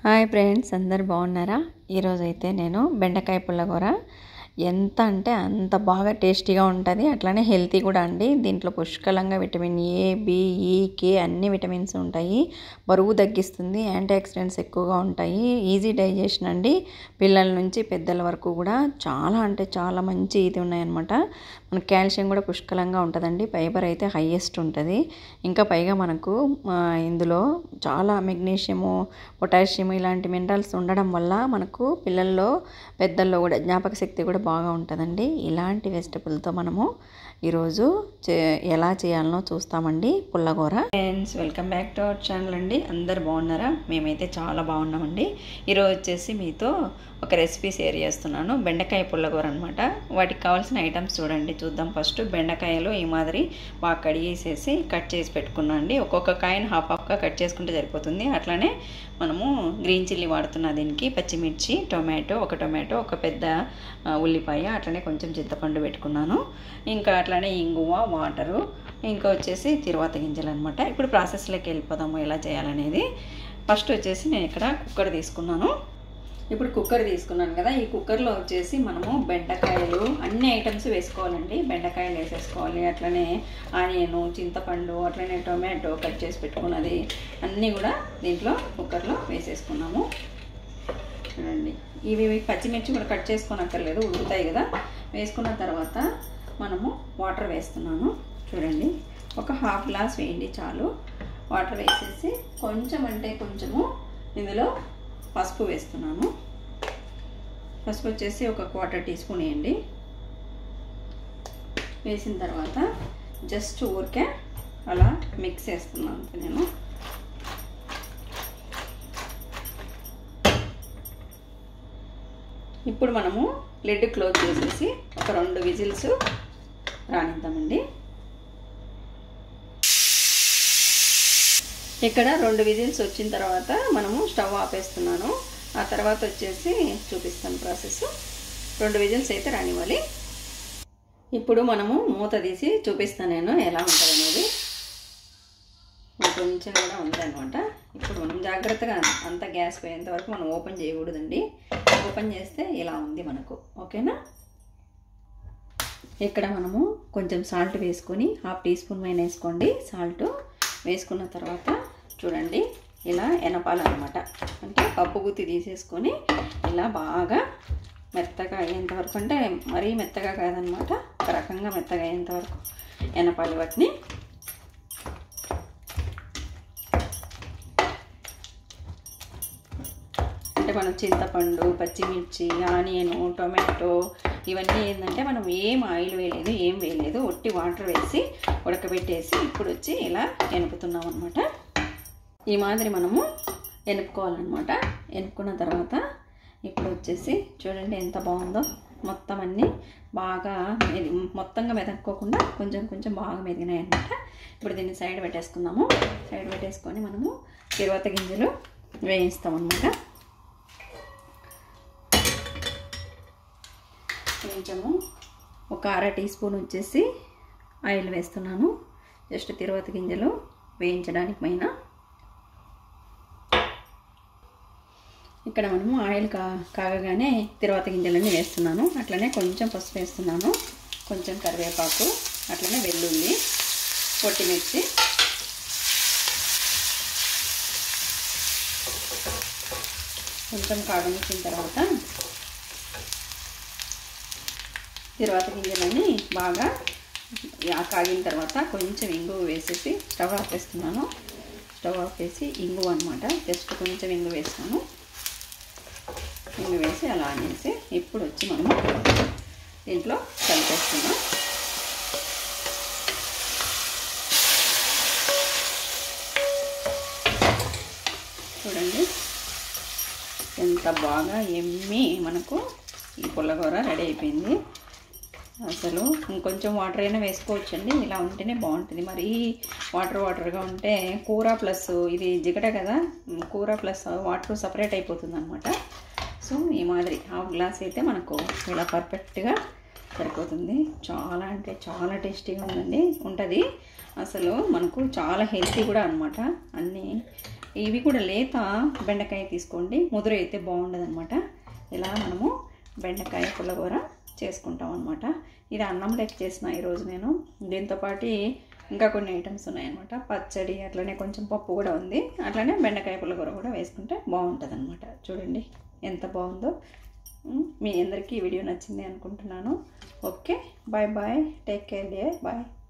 hi friends అందరు బాగున్నారా ఈరోజు అయితే నేను బెండకాయ పుల్లగూర ఎంత అంటే అంత బాగా టేస్టీగా ఉంటుంది అట్లానే హెల్తీ కూడా అండి దీంట్లో పుష్కలంగా విటమిన్ ఏ బి ఈ కే అన్ని విటమిన్స్ ఉంటాయి బరువు తగ్గిస్తుంది యాంటీ ఆక్సిడెంట్స్ ఎక్కువగా ఉంటాయి ఈజీ డైజెషన్ అండి పిల్లల నుంచి పెద్దల వరకు కూడా చాలా అంటే చాలా మంచి ఇది ఉన్నాయన్నమాట మన కాల్షియం కూడా పుష్కలంగా ఉంటుందండి ఫైబర్ అయితే హైయెస్ట్ ఉంటుంది ఇంకా పైగా మనకు ఆ, ఇందులో చాలా మెగ్నీషియము పొటాషియం ఇలాంటి మినరల్స్ ఉండడం వల్ల మనకు పిల్లల్లో పెద్దల్లో కూడా జ్ఞాపక శక్తి కూడా బాగా ఉంటుందండి ఇలాంటి వెజిటబుల్తో మనము ఈరోజు చే ఎలా చేయాలనో చూస్తామండి పుల్లగూర friends welcome back to our channel అండి అందరు బాగున్నారా మేమైతే చాలా బాగున్నామండి ఈరోజు వచ్చేసి మీతో ఒక రెసిపీ షేర్ చేస్తున్నాను బెండకాయ పుల్లగూర అనమాట వాటికి కావాల్సిన ఐటమ్స్ చూడండి చూద్దాం ఫస్ట్ బెండకాయలు ఈ మాదిరి బాగా కడిగేసేసి కట్ చేసి పెట్టుకున్నాను అండి ఒక్కొక్క కాయను హాఫ్ హాఫ్గా కట్ చేసుకుంటే సరిపోతుంది అట్లానే మనము గ్రీన్ చిల్లీ వాడుతున్నా దీనికి పచ్చిమిర్చి టొమాటో ఒక టొమాటో ఒక పెద్ద ఆ, ఉల్లిపాయ అట్లనే కొంచెం చింతపండు పెట్టుకున్నాను ఇంకా అట్లానే ఇంగువ వాటరు ఇంకా వచ్చేసి తిరువాత గింజలు అనమాట ఇప్పుడు ప్రాసెస్లోకి వెళ్ళిపోదాము ఎలా చేయాలనేది ఫస్ట్ వచ్చేసి నేను ఇక్కడ కుక్కర్ తీసుకున్నాను ఇప్పుడు కుక్కర్ తీసుకున్నాను కదా ఈ కుక్కర్లో వచ్చేసి మనము బెండకాయలు అన్ని ఐటమ్స్ వేసుకోవాలండి బెండకాయలు వేసేసుకోవాలి అట్లనే ఆనియన్ చింతపండు అట్లనే టొమాటో కట్ చేసి పెట్టుకున్నది అన్నీ కూడా దీంట్లో కుక్కర్లో వేసేసుకున్నాము చూడండి ఇవి ఇవి పచ్చిమిర్చి కూడా కట్ చేసుకోనక్కర్లేదు ఉడుకుతాయి కదా వేసుకున్న తర్వాత మనము వాటర్ వేస్తున్నాను చూడండి ఒక హాఫ్ గ్లాస్ వేయండి చాలు వాటర్ వేసేసి కొంచెం అంటే కొంచెము ఇందులో పసుపు వేస్తున్నాను పసుపు వచ్చేసి ఒక క్వార్టర్ టీ స్పూన్ వేయండి వేసిన తర్వాత జస్ట్ ఊరికే అలా మిక్స్ చేస్తున్నాను అంతే నేను ఇప్పుడు మనము లిడ్ క్లోజ్ చేసేసి ఒక రెండు విజిల్స్ రానిద్దామండి ఇక్కడ రెండు విజిల్స్ వచ్చిన తర్వాత మనము స్టవ్ ఆపేస్తున్నాను ఆ తర్వాత వచ్చేసి చూపిస్తాను ప్రాసెస్ రెండు విజిల్స్ అయితే రానివ్వాలి ఇప్పుడు మనము మూత తీసి చూపిస్తాను నేను ఎలా ఉంటుంది అనేది కొంచెం కూడా ఉందన్నమాట ఇప్పుడు మనం జాగ్రత్తగా అంత గ్యాస్ పోయేంత వరకు మనం ఓపెన్ చేయకూడదండి ఓపెన్ చేస్తే ఇలా ఉంది మనకు ఓకేనా ఇక్కడ మనము కొంచెం సాల్ట్ వేసుకొని హాఫ్ టీ స్పూన్ పైన వేసుకోండి సాల్ట్ వేసుకున్న తర్వాత చూడండి ఇలా ఎనపాలన్నమాట అంటే పప్పు గుత్తి తీసేసుకొని ఇలా బాగా మెత్తగా అయ్యేంత వరకు అంటే మరీ మెత్తగా కాదనమాట ఒక రకంగా మెత్తగా అయ్యేంత వరకు ఎనపాలి వాటిని అంటే మనం చింతపండు పచ్చిమిర్చి ఆనియన్ టొమాటో ఇవన్నీ ఏంటంటే మనం ఏం ఆయిల్ వేయలేదు ఏం వేయలేదు ఒట్టి వాటర్ వేసి ఉడకబెట్టేసి ఇప్పుడు వచ్చి ఇలా ఎనుపుతున్నాం అనమాట ఈ మాదిరి మనము ఎనుపుకోవాలన్నమాట ఎనుపుకున్న తర్వాత ఇప్పుడు వచ్చేసి చూడండి ఎంత బాగుందో మొత్తం అన్నీ బాగా మెది మొత్తంగా మెదక్కోకుండా కొంచెం కొంచెం బాగా మెదిగినాయి అనమాట ఇప్పుడు దీన్ని సైడ్ పెట్టేసుకుందాము సైడ్ పెట్టేసుకొని మనము తిరువాత గింజలు వేయిస్తాం అనమాట కొంచెము ఒక అర టీ స్పూన్ వచ్చేసి ఆయిల్ వేస్తున్నాను జస్ట్ తిరువాత గింజలు వేయించడానికి పైన ఇక్కడ మనము ఆయిల్ కా కాగగానే తిరువాత గింజలన్నీ వేస్తున్నాను అట్లనే కొంచెం పసుపు వేస్తున్నాను కొంచెం కరివేపాకు అట్లనే వెల్లుల్లి పొట్టిమిర్చి కొంచెం కాగనిచ్చిన తర్వాత తిరువాత గింజలన్నీ బాగా కాగిన తర్వాత కొంచెం ఇంగువ వేసేసి స్టవ్ ఆపేస్తున్నాను స్టవ్ ఆపేసి ఇంగువ అనమాట జస్ట్ కొంచెం ఇంగు వేస్తాను ఇంగు వేసి అలా అనేసి ఇప్పుడు వచ్చి మనము దీంట్లో కలిపేస్తున్నాం చూడండి ఎంత బాగా ఎమ్మి మనకు ఈ పుల్లగూర రెడీ అయిపోయింది అసలు ఇంకొంచెం వాటర్ అయినా వేసుకోవచ్చండి ఇలా ఉంటేనే బాగుంటుంది మరి వాటర్ వాటర్గా ఉంటే కూర ప్లస్ ఇది జిగట కదా కూర ప్లస్ వాటర్ సపరేట్ అయిపోతుంది అనమాట సో ఈ మాదిరి హాఫ్ గ్లాస్ అయితే మనకు ఇలా పర్ఫెక్ట్గా సరిపోతుంది చాలా అంటే చాలా టేస్టీగా ఉందండి ఉంటుంది అసలు మనకు చాలా హెల్తీ కూడా అనమాట అన్నీ ఇవి కూడా లేత బెండకాయ తీసుకోండి ముదురు అయితే బాగుండదన్నమాట ఇలా మనము బెండకాయ పుల్లగూర చేసుకుంటాం అనమాట ఇది అన్నం లెక్క చేసిన ఈరోజు నేను దీంతో పాటు ఇంకా కొన్ని ఐటమ్స్ ఉన్నాయన్నమాట పచ్చడి అట్లనే కొంచెం పప్పు కూడా ఉంది అట్లనే బెండకాయ పుల్లగూర కూడా వేసుకుంటే బాగుంటుంది అనమాట చూడండి ఎంత బాగుందో ఉమ్, మీ అందరికీ ఈ వీడియో నచ్చింది అనుకుంటున్నాను okay bye bye take care dear bye